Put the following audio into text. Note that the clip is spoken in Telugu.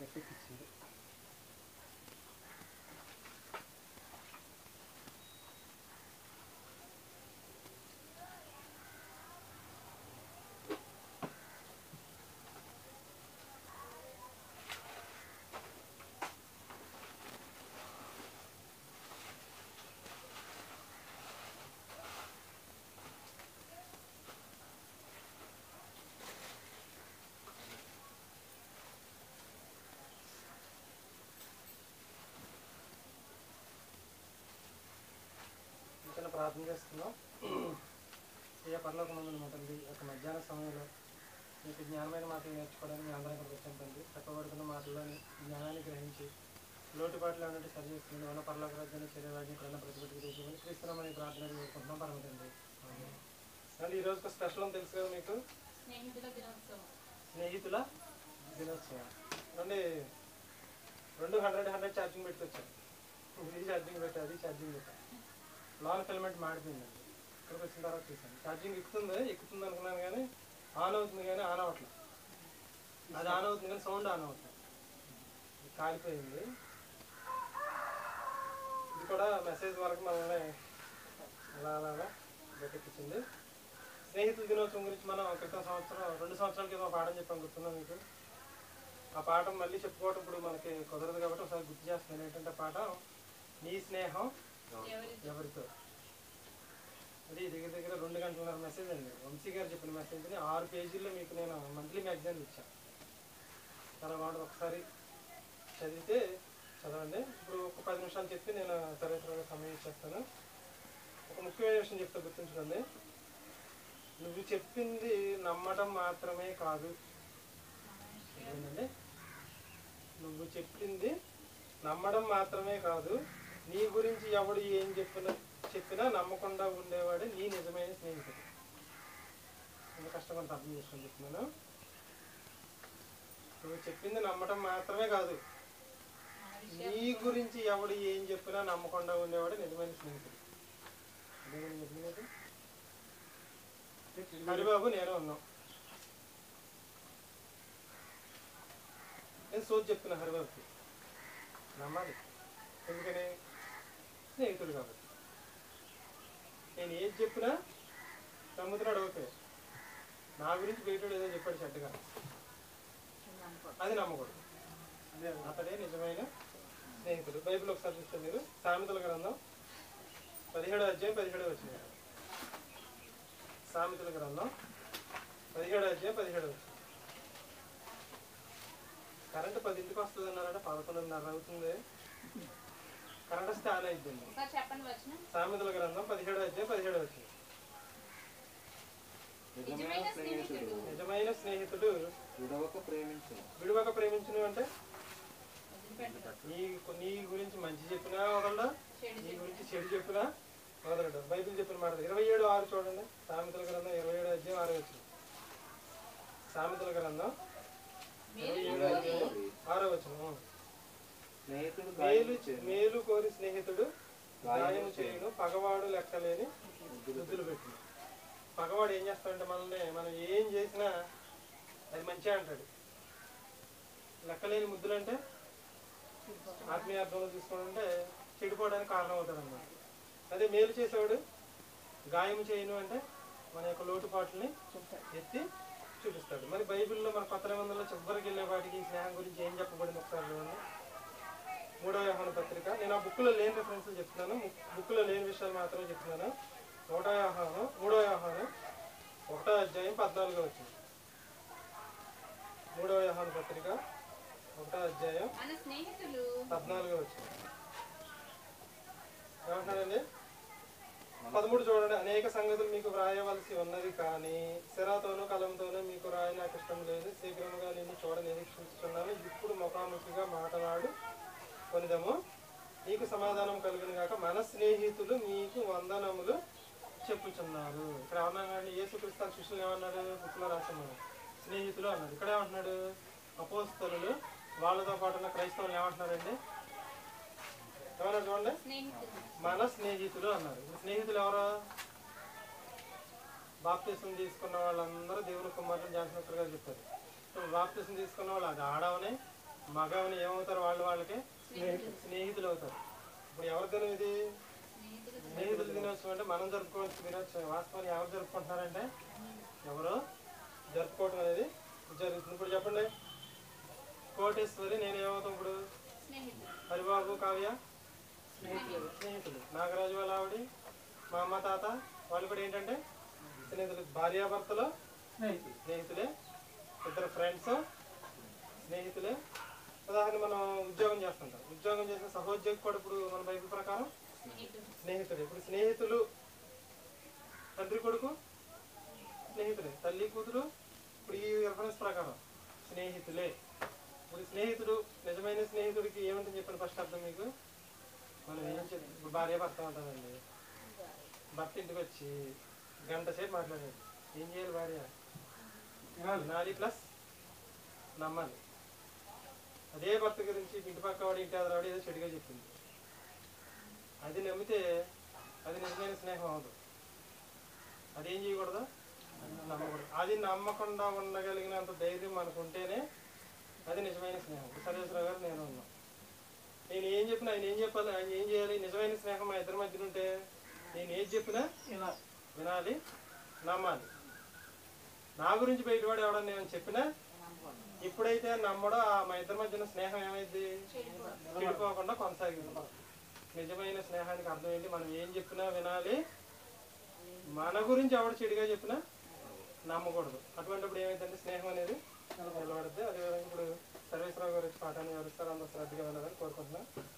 గట్టెక్కిచ్చింది చిన్న ప్రార్థన చేస్తున్నాం ఏ పర్లోక ముందు మా తల్లి ఒక మధ్యాహ్న సమయంలో మీకు జ్ఞానమైన మాటలు నేర్చుకోవడానికి మీ అందరం ఇక్కడికి వచ్చాం తండ్రి చెప్పబడుతున్న మాటల్లోని జ్ఞానాన్ని గ్రహించి లోటుపాట్లు అన్నట్టు సరి చేసుకుని ఉన్న పర్లోక రాజ్యాన్ని శరీరాన్ని ఇక్కడున్న ప్రతిపత్తికి తీసుకుని క్రీస్తునామని ప్రార్థన చేసుకుంటున్నాం పరమ తండ్రి మళ్ళీ ఈ రోజుకి స్పెషల్ అని తెలుసు కదా మీకు స్నేహితుల దినోత్సవం స్నేహితుల దినోత్సవం రెండు రెండు హండ్రెడ్ హండ్రెడ్ ఛార్జింగ్ పెట్టుకొచ్చాను ఇది ఛార్జింగ్ పెట్టా అది ఛార్జింగ్ పెట్టా లాంగ్ ఫిల్మెంట్ మాడిపోయిందండి ఇక్కడికి వచ్చిన తర్వాత చూసాను ఛార్జింగ్ ఎక్కుతుంది ఎక్కుతుంది అనుకున్నాను కానీ ఆన్ అవుతుంది కానీ ఆన్ అవ్వట్లేదు అది ఆన్ అవుతుంది కానీ సౌండ్ ఆన్ అవుతుంది ఇది కాలిపోయింది ఇది కూడా మెసేజ్ వరకు మనల్ని అలా అలా అలా గట్టెక్కించింది స్నేహితుల దినోత్సవం గురించి మనం క్రితం సంవత్సరం రెండు సంవత్సరాల కింద ఒక పాఠం చెప్పాం గుర్తుందా మీకు ఆ పాఠం మళ్ళీ చెప్పుకోవటం ఇప్పుడు మనకి కుదరదు కాబట్టి ఒకసారి గుర్తు చేస్తున్నాను ఏంటంటే పాఠం నీ స్నేహం ఎవరితో ఎవరితో అది దగ్గర దగ్గర రెండు గంటలన్నర మెసేజ్ అండి వంశీ గారు చెప్పిన మెసేజ్ని ఆరు పేజీల్లో మీకు నేను మంత్లీ మ్యాగజైన్ ఇచ్చాను చాలా బాగుంటుంది ఒకసారి చదివితే చదవండి ఇప్పుడు ఒక పది నిమిషాలు చెప్పి నేను తరగతి సమయం ఇచ్చేస్తాను ఒక ముఖ్యమైన విషయం చెప్తా గుర్తుంచుకోండి నువ్వు చెప్పింది నమ్మటం మాత్రమే కాదు ఏంటండి నువ్వు చెప్పింది నమ్మడం మాత్రమే కాదు నీ గురించి ఎవడు ఏం చెప్పినా చెప్పినా నమ్మకుండా ఉండేవాడే నీ నిజమైన స్నేహితుడు ఎంత కష్టపడి అర్థం చేసుకొని చెప్తున్నాను నువ్వు చెప్పింది నమ్మటం మాత్రమే కాదు నీ గురించి ఎవడు ఏం చెప్పినా నమ్మకుండా ఉండేవాడే నిజమైన స్నేహితుడు అదే నేను చెప్పినది హరిబాబు నేను ఉన్నాం నేను సోది చెప్తున్నా హరిబాబుకి నమ్మాలి ఎందుకని స్నేహితుడు కాబట్టి నేను ఏది చెప్పినా నమ్ముతున్నాడు ఓకే నా గురించి బయటోడు ఏదో చెప్పాడు చెడ్డగా అది నమ్మకూడదు అతడే నిజమైన స్నేహితుడు బైబిల్ ఒకసారి చూస్తే మీరు సామెతల గ్రంథం పదిహేడో అధ్యాయం పదిహేడో వచ్చిన సామెతల గ్రంథం పదిహేడో అధ్యాయం పదిహేడో వచ్చిన కరెంట్ పదింటికి వస్తుంది అన్నారంటే పదకొండున్నర అవుతుంది కరెంట్ వస్తే ఆన్ అయిద్దండి ఒకసారి చెప్పండి వచ్చిన సామెతల గ్రంథం పదిహేడో అధ్యాయం పదిహేడో వచ్చిన నిజమైన స్నేహితుడు నిజమైన స్నేహితుడు విడవక ప్రేమించును విడువక ప్రేమించును అంటే వదిలిపెట్టడు నీ నీ గురించి మంచి చెప్పినా వదలడా చెడు నీ గురించి చెడు చెప్పినా వదలడు బైబిల్ చెప్పిన మాట ఇరవై ఏడు ఆరు చూడండి సామెతల గ్రంథం ఇరవై ఏడు అధ్యాయం ఆరు వచ్చిన సామెతల గ్రంథం ఇరవై మీరు ఏడు అధ్యాయం ఆరో వచ్చిన స్నేహితుడు మేలు గాయము చేయును. మేలు కోరి స్నేహితుడు గాయం గాయము చేయను పగవాడు లెక్కలేని బుద్ధులు పెట్టిన పగవాడు ఏం చేస్తాడంటే మనల్ని మనం ఏం చేసినా అది మంచిగా అంటాడు లెక్కలేని ముద్దులు అంటే ఆత్మీయ అర్థంలో తీసుకుంటే చెడిపోవడానికి కారణం అవుతాడు అన్నమాట అదే మేలు చేసేవాడు గాయం చేయను అంటే మన యొక్క లోటుపాట్లని ఎత్తి చూపిస్తాడు మరి బైబిల్లో మన కొత్త నిబంధనలో చివరికి వెళ్ళే వాటికి ఈ స్నేహం గురించి ఏం చెప్పబడింది ఒకసారి చూడండి మూడో వ్యవహాన పత్రిక నేను ఆ బుక్లో లేని రెఫరెన్స్లు చెప్తున్నాను బుక్లో లేని విషయాలు మాత్రమే చెప్తున్నాను నూట వ్యవహానం మూడో వ్యవహానం ఒకటో అధ్యాయం పద్నాలుగో వచ్చింది మూడో వ్యవహాన పత్రిక ఒకటో అధ్యాయం మన స్నేహితులు పద్నాలుగో వచ్చింది ఏమంటున్నారండి పదమూడు చూడండి అనేక సంగతులు మీకు వ్రాయవలసి ఉన్నది కానీ సిరాతోనూ కలంతోనూ మీకు రాయి నాకు ఇష్టం లేదు శీఘ్రముగా నేను చూడ నిరీక్షించుతున్నాను ఇప్పుడు ముఖాముఖిగా మాట్లాడు కొనిదము నీకు సమాధానం కలిగిన కాక మన స్నేహితులు మీకు వందనములు చెప్పుచున్నారు ఇక్కడ ఏమన్నాడు యేసుక్రీస్తు శిష్యులు ఏమన్నాడు బుక్లో రాసాము స్నేహితులు అన్నాడు ఇక్కడ ఏమంటున్నాడు అపోస్తలు వాళ్ళతో పాటు ఉన్న క్రైస్తవులు ఏమంటున్నారండి ఏమన్నారు చూడండి స్నేహితులు మన స్నేహితులు అన్నారు ఇప్పుడు స్నేహితులు ఎవరు బాప్తీసం తీసుకున్న వాళ్ళందరూ దేవుని కుమారులు జాన్సన్ గారు చెప్పారు ఇప్పుడు బాప్తీసం తీసుకున్న వాళ్ళు అది ఆడవని మగవని ఏమవుతారు వాళ్ళు వాళ్ళకి స్నేహితులు. స్నేహితులు అవుతారు ఇప్పుడు ఎవరి దినం ఇది స్నేహితులు స్నేహితుల దినోత్సవం అంటే మనం జరుపుకోవచ్చు దినోత్సవం వాస్తవాన్ని ఎవరు జరుపుకుంటున్నారంటే ఎవరో జరుపుకోవటం అనేది జరుగుతుంది ఇప్పుడు చెప్పండి కోటేశ్వరి నేను ఏమవుతాం ఇప్పుడు స్నేహితులు హరిబాబు కావ్య స్నేహితులు స్నేహితులు నాగరాజు వాళ్ళ ఆవిడ మా అమ్మ తాత వాళ్ళు కూడా ఏంటంటే స్నేహితులు భార్యాభర్తలు స్నేహితులు స్నేహితులే ఇద్దరు ఫ్రెండ్స్ స్నేహితులే ఉదాహరణ మనం ఉద్యోగం చేస్తుంటాం ఉద్యోగం చేసిన సహోద్యోగి కూడా ఇప్పుడు మన బైబిల్ ప్రకారం స్నేహితులు స్నేహితుడు ఇప్పుడు స్నేహితులు తండ్రి కొడుకు స్నేహితులే తల్లి కూతురు ఇప్పుడు ఈ రెఫరెన్స్ ప్రకారం స్నేహితులే ఇప్పుడు స్నేహితుడు నిజమైన స్నేహితుడికి ఏమంటే చెప్పిన ఫస్ట్ అర్థం మీకు మనం ఏం చెప్పి ఇప్పుడు భార్య భర్త ఉంటామండి భర్త ఇంటికి వచ్చి గంట సేపు మాట్లాడాడు ఏం చేయాలి భార్య వినాలి వినాలి ప్లస్ నమ్మాలి అదే భర్త గురించి ఇంటి పక్క వాడు ఇంటి ఎదురాడు ఏదో చెడుగా చెప్పింది అది నమ్మితే అది నిజమైన స్నేహం అవదు అది ఏం చేయకూడదు నమ్మకూడదు అది నమ్మకుండా ఉండగలిగినంత ధైర్యం మనకు ఉంటేనే అది నిజమైన స్నేహం సర్వేశ్వరరావు గారు నేను ఉన్నాం నేను ఏం చెప్పినా ఆయన ఏం చెప్పాలి ఆయన ఏం చేయాలి నిజమైన స్నేహం మా ఇద్దరి మధ్యన ఉంటే నేను ఏది చెప్పినా వినాలి వినాలి నమ్మాలి నా గురించి బయటవాడు ఎవడని నేను చెప్పినా ఇప్పుడైతే నమ్మడో ఆ మా ఇద్దరి మధ్యన స్నేహం ఏమైంది చెడిపోకుండా కొనసాగింది నిజమైన స్నేహానికి అర్థం ఏంటి మనం ఏం చెప్పినా వినాలి మన గురించి ఎవడు చెడుగా చెప్పినా నమ్మకూడదు అటువంటిప్పుడు ఏమైందంటే స్నేహం అనేది నిలబడుద్ది అదేవిధంగా ఇప్పుడు సర్వేశ్వరరావు గారు వచ్చి పాఠాన్ని వివరిస్తారు అందరూ శ్రద్ధగా వెళ్ళాలని కోరుకుంటున్నాను